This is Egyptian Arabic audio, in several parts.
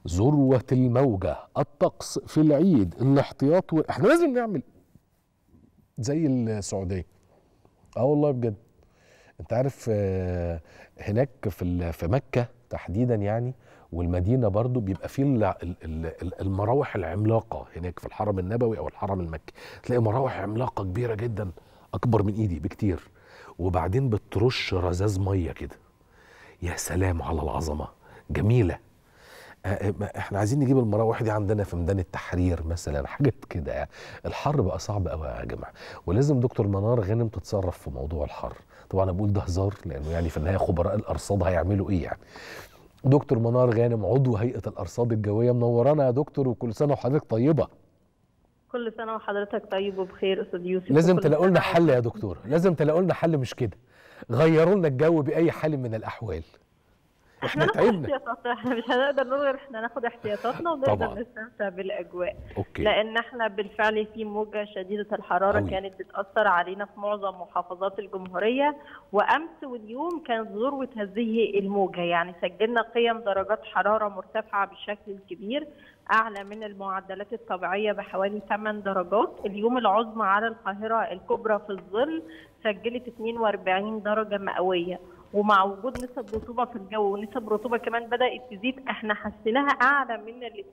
ذروة الموجة الطقس في العيد الاحتياط و... احنا لازم نعمل زي السعودية اه والله بجد انت عارف آه، هناك في ال- في مكة تحديدا يعني والمدينة برضو بيبقى فيه ال- ال- ال- المراوح العملاقة هناك في الحرم النبوي او الحرم المكي تلاقي مراوح عملاقة كبيرة جدا اكبر من ايدي بكتير وبعدين بترش رذاذ مية كده يا سلام على العظمة جميلة آه، ما احنا عايزين نجيب المراوح دي عندنا في ميدان التحرير مثلا حاجات كده يعني الحر بقى صعب قوي يا جماعه ولازم دكتور منار غانم تتصرف في موضوع الحر طبعا انا بقول ده هزار لانه يعني في النهايه خبراء الارصاد هيعملوا ايه يعني دكتور منار غانم عضو هيئه الارصاد الجويه منورانا يا دكتور وكل سنه وحضرتك طيبه كل سنة وحضرتك طيب وبخير أستاذ يوسف لازم وكل تلاقوا لنا سنة حل يا دكتور لازم تلاقوا لنا حل مش كده غيروا لنا الجو باي حال من الاحوال احنا ناخد تعبنا احتياطاتنا احنا مش هنقدر نقول غير احنا ناخد احتياطاتنا ونقدر طبعاً. نستمتع بالاجواء اوكي لان احنا بالفعل في موجه شديده الحراره أوي. كانت بتاثر علينا في معظم محافظات الجمهوريه وامس واليوم كانت ذروه هذه الموجه يعني سجلنا قيم درجات حراره مرتفعه بشكل كبير اعلى من المعدلات الطبيعيه بحوالي 8 درجات اليوم العظمى على القاهره الكبرى في الظل سجلت 42 درجه مئويه ومع وجود نسب رطوبه في الجو ونسب رطوبه كمان بدات تزيد احنا حسيناها اعلى من ال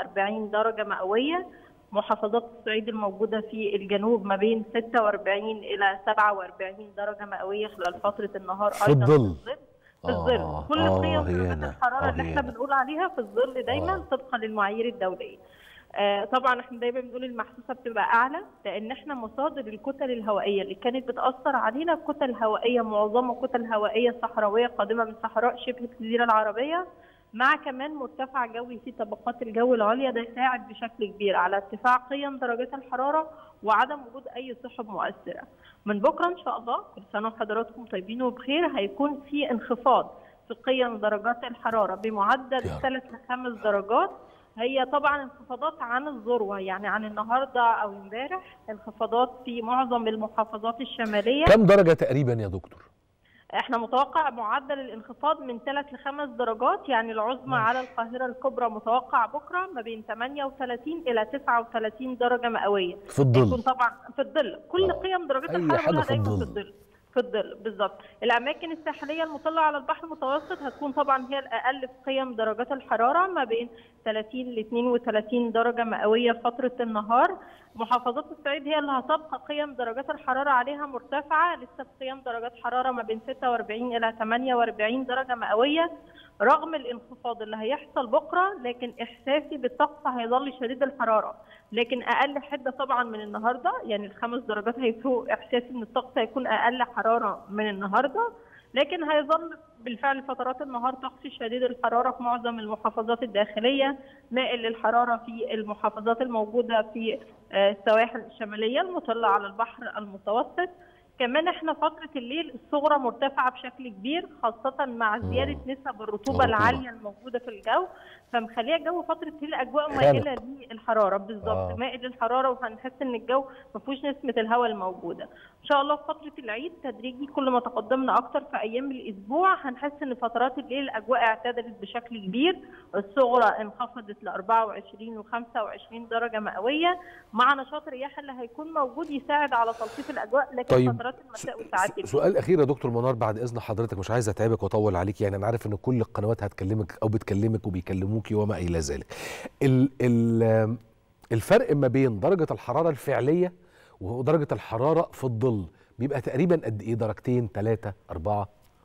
42 درجه مئويه محافظات الصعيد الموجوده في الجنوب ما بين 46 الى 47 درجه مئويه خلال فتره النهار في ايضا الظل. في الظل آه، كل آه، قيم درجات هنا، الحراره آه، اللي احنا هنا. بنقول عليها في الظل دايما آه. طبقا للمعايير الدوليه آه، طبعا احنا دايما بنقول المحسوسه بتبقى اعلى لان احنا مصادر الكتل الهوائيه اللي كانت بتاثر علينا كتل هوائيه معظمها كتل هوائيه صحراويه قادمه من صحراء شبه الجزيره العربيه مع كمان مرتفع جوي في طبقات الجو العليا ده يساعد بشكل كبير على ارتفاع قيم درجات الحراره وعدم وجود اي سحب مؤثره. من بكره ان شاء الله كل سنه وحضراتكم طيبين وبخير هيكون في انخفاض في قيم درجات الحراره بمعدل يا رب. 3 ل 5 درجات هي طبعا انخفاضات عن الذروه يعني عن النهارده او امبارح انخفاضات في معظم المحافظات الشماليه كم درجه تقريبا يا دكتور احنا متوقع معدل الانخفاض من 3 ل 5 درجات يعني العظمى على القاهره الكبرى متوقع بكره ما بين 38 الى 39 درجه مئويه في الظل يكون طبعا في الظل كل آه. قيم درجات أي الحراره حاجة كلها في دايما في الظل. الظل في الظل بالظبط الاماكن الساحليه المطله على البحر المتوسط هتكون طبعا هي الاقل في قيم درجات الحراره ما بين 30 ل 32 درجه مئويه فتره النهار محافظات الصعيد هي اللي هتبقى قيم درجات الحراره عليها مرتفعه لسه بقيم درجات حراره ما بين 46 الى 48 درجه مئويه رغم الانخفاض اللي هيحصل بكره لكن احساسي بالطقس هيظل شديد الحراره لكن اقل حده طبعا من النهارده يعني الخمس درجات هيفرقوا احساسي ان الطقس هيكون اقل حراره من النهارده لكن هيظل بالفعل فترات النهار طقس شديد الحراره في معظم المحافظات الداخليه مائل للحراره في المحافظات الموجوده في آه، السواحل الشماليه المطله على البحر المتوسط كمان احنا فتره الليل الصغرى مرتفعه بشكل كبير خاصه مع زياده نسب الرطوبه الرطوبة. العاليه الموجوده في الجو فمخليه الجو فتره الليل اجواء خانق. مائله للحراره بالظبط آه. مائل للحراره وهنحس ان الجو ما فيهوش نسمه الهواء الموجوده ان شاء الله في فتره العيد تدريجي كل ما تقدمنا اكتر في ايام الاسبوع هنحس ان فترات الليل الاجواء اعتدلت بشكل كبير الصغرى انخفضت ل 24 و 25 درجه مئويه مع نشاط الرياح اللي هيكون موجود يساعد على تلطيف الاجواء لكن طيب، فترات المساء وساعات س- الليل سؤال اخير يا دكتور منار بعد اذن حضرتك مش عايز اتعبك واطول عليك يعني انا عارف ان كل القنوات هتكلمك او بتكلمك وبيكلموكي وما الى ذلك ال ال الفرق ما بين درجه الحراره الفعليه ودرجه الحراره في الظل بيبقى تقريبا قد ايه درجتين ثلاثه اربعه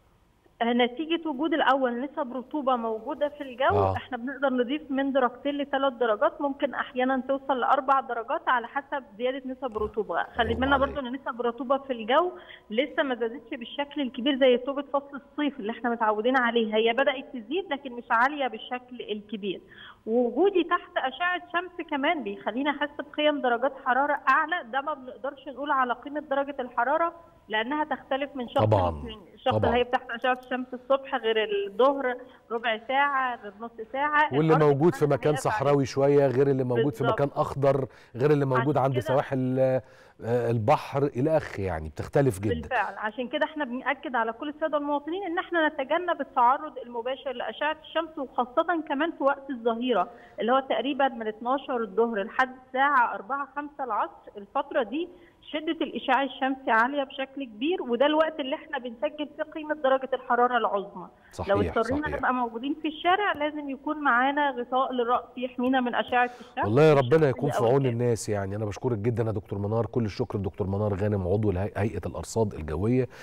نتيجة وجود الأول نسب رطوبة موجودة في الجو آه. آه. احنا بنقدر نضيف من درجتين لثلاث درجات ممكن أحيانا توصل لأربع درجات على حسب زيادة نسب الرطوبة خلي الله بالنا عليك. برضو إن نسب الرطوبة في الجو لسه ما زادتش بالشكل الكبير زي رطوبة فصل الصيف اللي احنا متعودين عليه هي بدأت تزيد لكن مش عالية بالشكل الكبير ووجودي تحت أشعة شمس كمان بيخلينا أحس بقيم درجات حرارة أعلى ده ما بنقدرش نقول على قيمة درجة الحرارة لأنها تختلف من شخص طبعاً. للتاني. الشخص طبعاً. اللي هي تحت اشعه الشمس الصبح غير الظهر ربع ساعه غير نص ساعه واللي الأرض موجود في كمان مكان هيقف عليه. صحراوي شويه غير اللي موجود في بالظبط. مكان اخضر غير اللي موجود عشان عند كده- سواحل آه، آه، البحر الى اخ يعني بتختلف جدا بالفعل عشان كده احنا بنأكد على كل الساده المواطنين ان احنا نتجنب التعرض المباشر لاشعه الشمس وخاصه كمان في وقت الظهيره اللي هو تقريبا من 12 الظهر لحد الساعه 4 5 العصر الفتره دي شده الاشعاع الشمسي عاليه بشكل كبير وده الوقت اللي احنا بنسجل فيه قيمه درجه الحراره العظمى صحيح لو اضطرينا صحيح نبقى موجودين في الشارع لازم يكون معانا غطاء للراس يحمينا من اشعه الشمس والله ربنا يكون في أو عون الجاف. الناس يعني انا بشكرك جدا يا دكتور منار كل الشكر لدكتور منار غانم عضو الهي- هيئه الارصاد الجويه